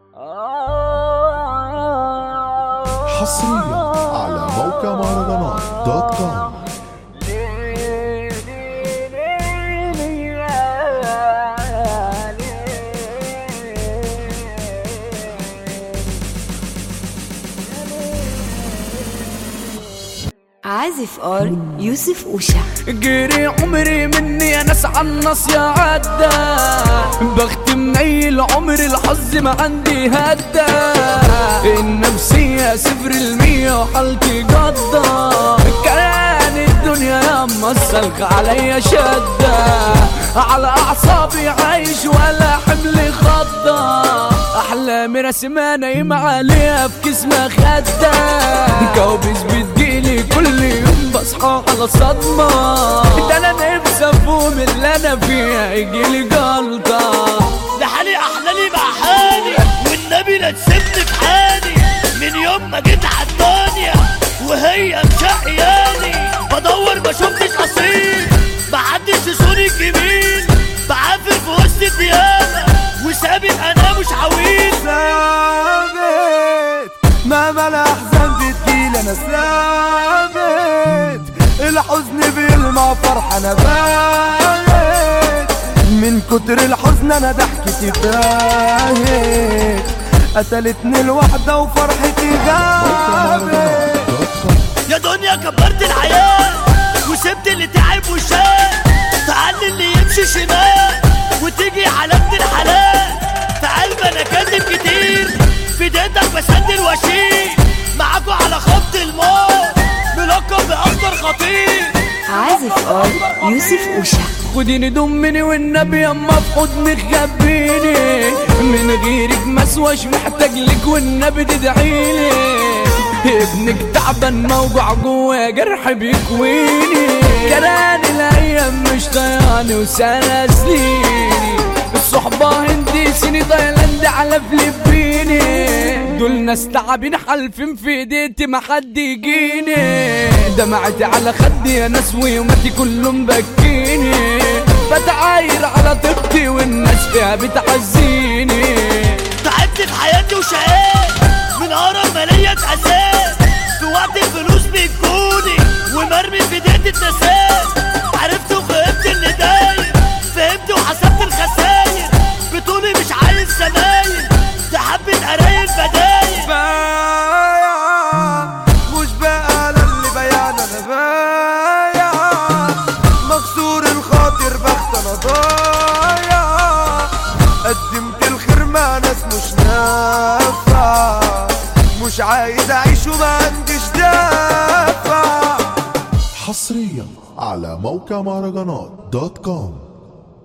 حصريا على موقع مهرجانات دوت كوم عازف ار يوسف اوشا جري عمري مني انا النص يا عدى بختم منيل عمري الحظ ما عندي هدى النفسية صفر المية وحالتي جدة كان الدنيا لما السلخ عليا شدة على اعصابي عايش ولا حملي خضة احلامي رسمة نايمة عليها في كسمة خدة كوابيس بتجيلي كل يوم بصحى على صدمة ده انا نفسي افهم اللي انا فيها يجيلي جلطة لحالي احلالي مع حالي والنبي لا تسيبني في حالي من يوم ما جيت عالدنيا وهي مشقياني بدور ما شفتش اصيل محدش يصوني الجميل بعافر في وسط الديانة وسابق انا مش عويل ثابت مهما الاحزان بتجيل انا ثابت الحزن بيلمع فرح انا بارد من كتر الحزن انا ضحكتي تاهت قتلتني الوحدة وفرحتي غابت يا دنيا كبرت الحياة وسبت اللي تعب وشاف تعال اللي يمشي شمال وتيجي على ابن الحلال في قلب انا كاتب كتير في ديتك بسندل واشيل معاكوا على خط الموت ملقب باخطر خطير عازف ار يوسف اوشا خديني دمني والنبي اما في حضنك خبيني من غيرك مسواش محتاج لك والنبي تدعيلي ابنك تعبان موجوع جوا جرح بيكويني كراني الايام مش طياني وسنة سنيني الصحبة هندي سني تايلاند على فلبيني دول ناس تعبين حالفين في ايديتي ما حد يجيني دمعتي على خدي يا ناس ويومتي كله مبكيني بتعاير على طيبتي والناس فيها بتعزيني تعبت في حياتي وشقيت من هرم مالية اتأذيت في وقت الفلوس بتجوني ومرمي في ديت التسات عرفت وفهمت اللي داير فهمت وحسبت الخساير بتقولي مش عايز زمايل ده حبة قرايل بدايل بايع مش بقى انا اللي بيان انا بايع مكسور الخاطر بخت انا ضايع قدمت الخير مع ناس مش نافع مش عايز اعيش وما عنديش دافع حصريا على موقع مهرجانات دوت كوم